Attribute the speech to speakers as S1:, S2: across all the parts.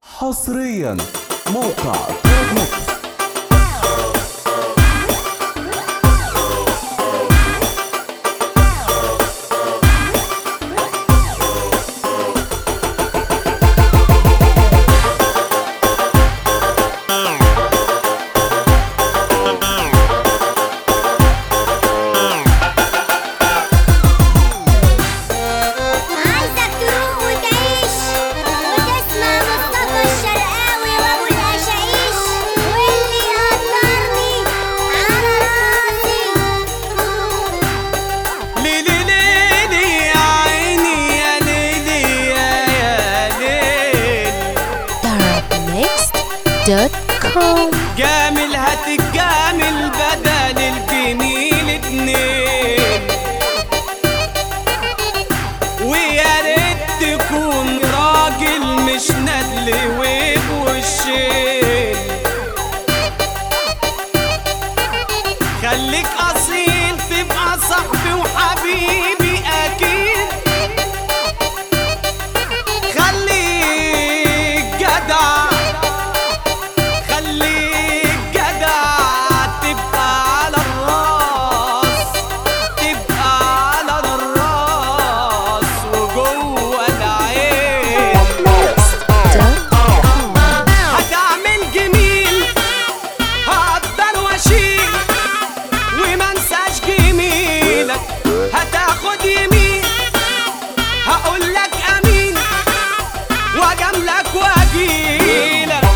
S1: حصريا موقع توب ميكس
S2: عايزك تروح وتعيش وتسمع مصطفى الشرقاوي وابو القشايش واللي يقدرني على راسي
S3: ليلي ليلي يا عيني يا ليلي يا يا ليل
S4: Darknext.com
S3: جامل هتتجامل بدل الجميل اتنين ويا ريت تكون راجل مش ندل وبوشين خليك اصيل تبقى صاحبي وحبيبي اكيد خليك جدع خليك جدع تبقى على الراس تبقى على الراس وجوه العين هتعمل جميل هقدر واشيل ومنساش جميلك هتاخد يمين هقولك امين واجاملك واجيلك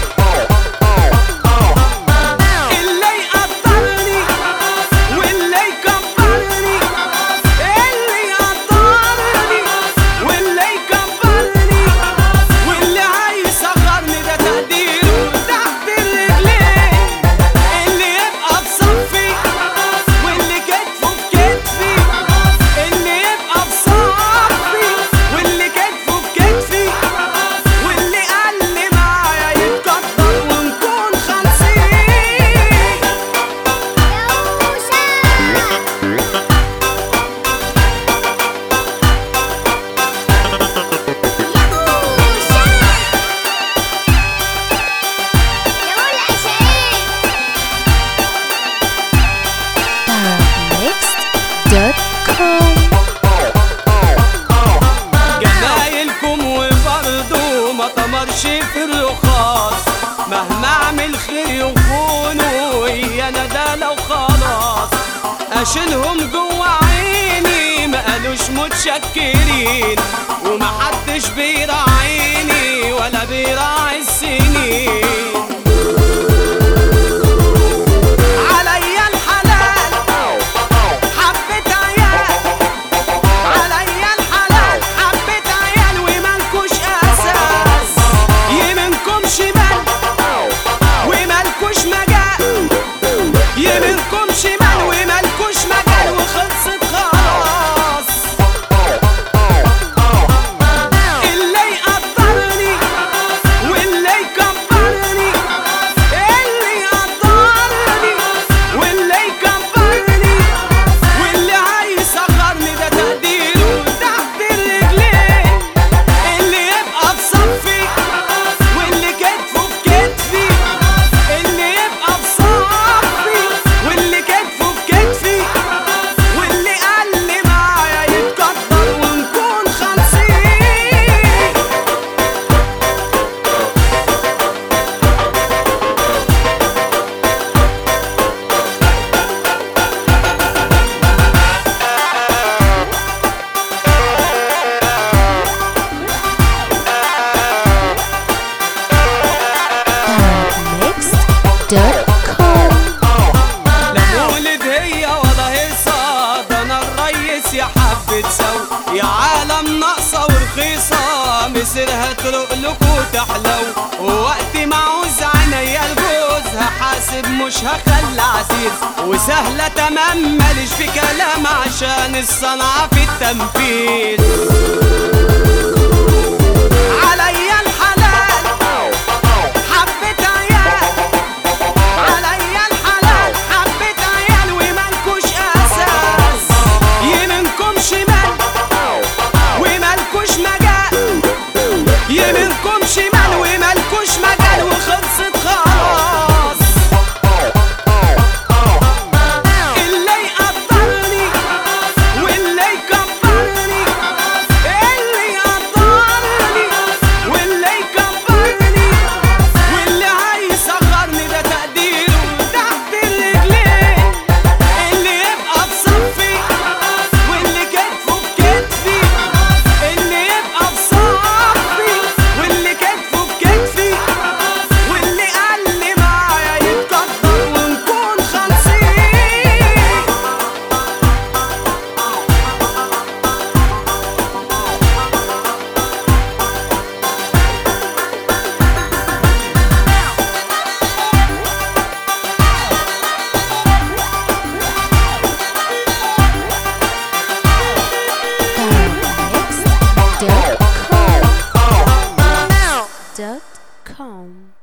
S3: اللي يقدرني واللي يكبرني اللي يقدرني واللي يكبرني واللي هيصغرني ده تقديره تحت الرجلين اللي يبقى بصفي واللي كتفه بكتفي اللي يبقى بصفي واللي كتفه بكتفي واللي قال لي معايا يتقدر ونكون خمسين
S2: يوشع يوشع يا ابو القشايش
S4: Darknext.com
S3: جمايلكم وبرضه ما تمرش في الرخاص مهما اعمل خير يخونوا هي انا ده لو خلاص اشيلهم جوا عيني ما قالوش متشكرين ومحدش بيراعيني ولا بيراعي السنين عليا الحلال حبة عيال عليا الحلال حبة عيال ومالكوش أساس يمنكم شمال ومالكوش مجال يمنكم شمال ومالكوش مجال وخلصت خلاص اللي يقدرني واللي يكبرني اللي يقدرني واللي يكبرني واللي هيصغرني ده تقديره تحت الرجلين اللي يبقى بصفي واللي كتفه بكتفي اللي يبقى بصفي واللي كتفه بكتفي واللي قال لي معايا يتقدر ونكون خمسين
S4: Darknext.com
S3: لا مولد هي ولا هيصة ده انا الريس يا حبة سو يا عالم ناقصة ورخيصة مصيرها تروق لكوا تحلو ووقت ما عوز عينيا الجوز هحاسب مش هخلى عزيز وسهلة تمام ماليش في كلام عشان الصنعة في التنفيذ عليا الحلال حبة عيال عليا الحلال حبة عيال ومالكوش أساس يمنكم شمال ومالكوش مجال يمنكم شمال ومالكوش
S4: com